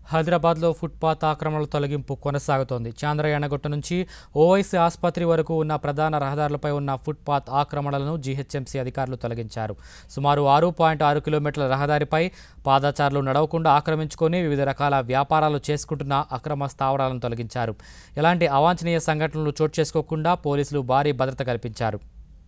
హైదరాబాద్లో ఫుట్పాత్ ఆక్రమణల తొలగింపు కొనసాగుతోంది చాంద్రయానగుట్ట నుంచి ఓవైసీ ఆసుపత్రి వరకు ఉన్న ప్రధాన రహదారులపై ఉన్న ఫుట్పాత్ ఆక్రమణలను జీహెచ్ఎంసీ అధికారులు తొలగించారు సుమారు ఆరు పాయింట్ ఆరు కిలోమీటర్ల రహదారిపై పాదచారులు నడవకుండా ఆక్రమించుకొని వివిధ రకాల వ్యాపారాలు చేసుకుంటున్న అక్రమ స్థావరాలను తొలగించారు ఎలాంటి అవాంఛనీయ సంఘటనలు చోటు చేసుకోకుండా పోలీసులు భారీ భద్రత కల్పించారు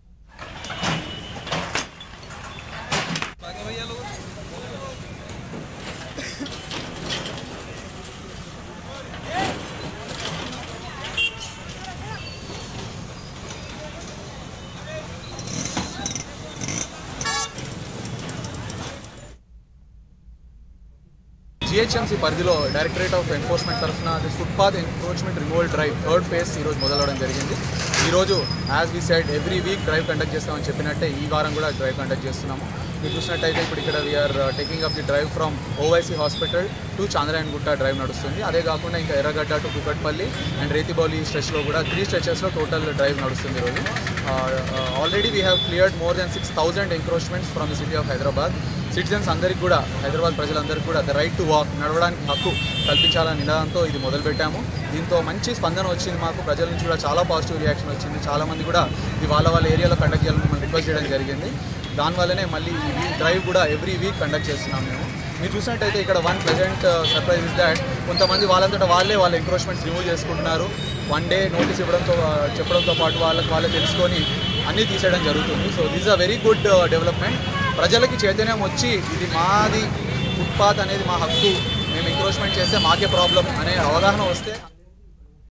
జిహెచ్ఎంసీ పరిధిలో డైరెక్టరేట్ ఆఫ్ ఎన్ఫోర్స్మెంట్ తరఫున the footpath encroachment removal drive third phase ఈరోజు మొదలవడం జరిగింది ఈరోజు as we said every week drive conduct చేస్తామని చెప్పినట్టే ఈ వారం కూడా డ్రైవ్ కండక్ట్ చేస్తున్నాము మీరు చూసినట్టయితే ఇప్పుడు ఇక్కడ we're taking up the drive from Owaisi hospital to Chandrayangutta drive నడుస్తుంది అదే కాకుండా ఇంకా ఎర్రగడ్డ టు కుకట్పల్లి అండ్ రేతిబౌలి స్ట్రెచ్లో కూడా త్రీ స్ట్రెచెస్లో టోటల్ డ్రైవ్ నడుస్తుంది ఈరోజు already we have cleared more than six thousand encroachments from the city of Hyderabad citizens అందరికీ కూడా హైదరాబాద్ ప్రజలందరికీ కూడా ద రైట్ టు వాక్ నడవడానికి హక్కు కల్పించాలనే నినాదంతో ఇది మొదలుపెట్టాము దీంతో మంచి స్పందన వచ్చింది మాకు ప్రజల నుంచి కూడా చాలా పాజిటివ్ రియాక్షన్ వచ్చింది చాలా మంది కూడా ఇది వాళ్ళ వాళ్ళ ఏరియాలో కండక్ట్ చేయాలని మనం రిక్వెస్ట్ చేయడం జరిగింది దానివల్లనే మళ్ళీ ఈ డ్రైవ్ కూడా ఎవ్రీ వీక్ కండక్ట్ చేస్తున్నాం మేము మీరు చూసినట్టయితే ఇక్కడ one present surprise is that కొంతమంది వాళ్ళంతటా వాళ్ళే వాళ్ళ ఎంక్రోచ్మెంట్స్ రిమూవ్ చేసుకుంటున్నారు వన్ డే నోటీస్ ఇవ్వడంతో చెప్పడంతో పాటు వాళ్ళకి వాళ్ళే తెలుసుకొని అన్నీ తీసేయడం జరుగుతుంది so this a very good development ప్రజలకి చైతన్యం వచ్చి ఇది మాది ఫుట్పాత్ అనేది మా హక్కు మేము ఎంక్రోచ్మెంట్ చేస్తే మాకే ప్రాబ్లం అనే అవగాహన వస్తే